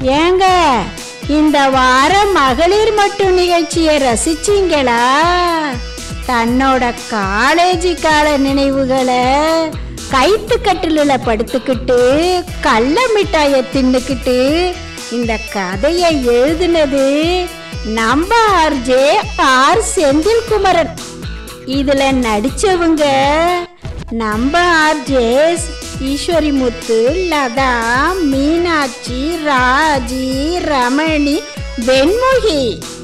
ஏங்க இந்த வாரம் மகளிர் மட்டும் நிகழ்ச்சியை ரசிச்சீங்களா தன்னோட காலேஜ் கால நினைவுகளை கைத்து கட்டிலில் படுத்துக்கிட்டு கள்ள மிட்டாயை தின்னுக்கிட்டு இந்த கதையை எழுதுனது நம்ம ஆர்ஜே ஆர் செந்தில்குமரன் இதுல நடிச்சவங்க நம்ம ஆர்ஜேஸ் ஈஸ்வரி முத்து லதா மீனாட்சி ராஜி ரமணி வெண்முகி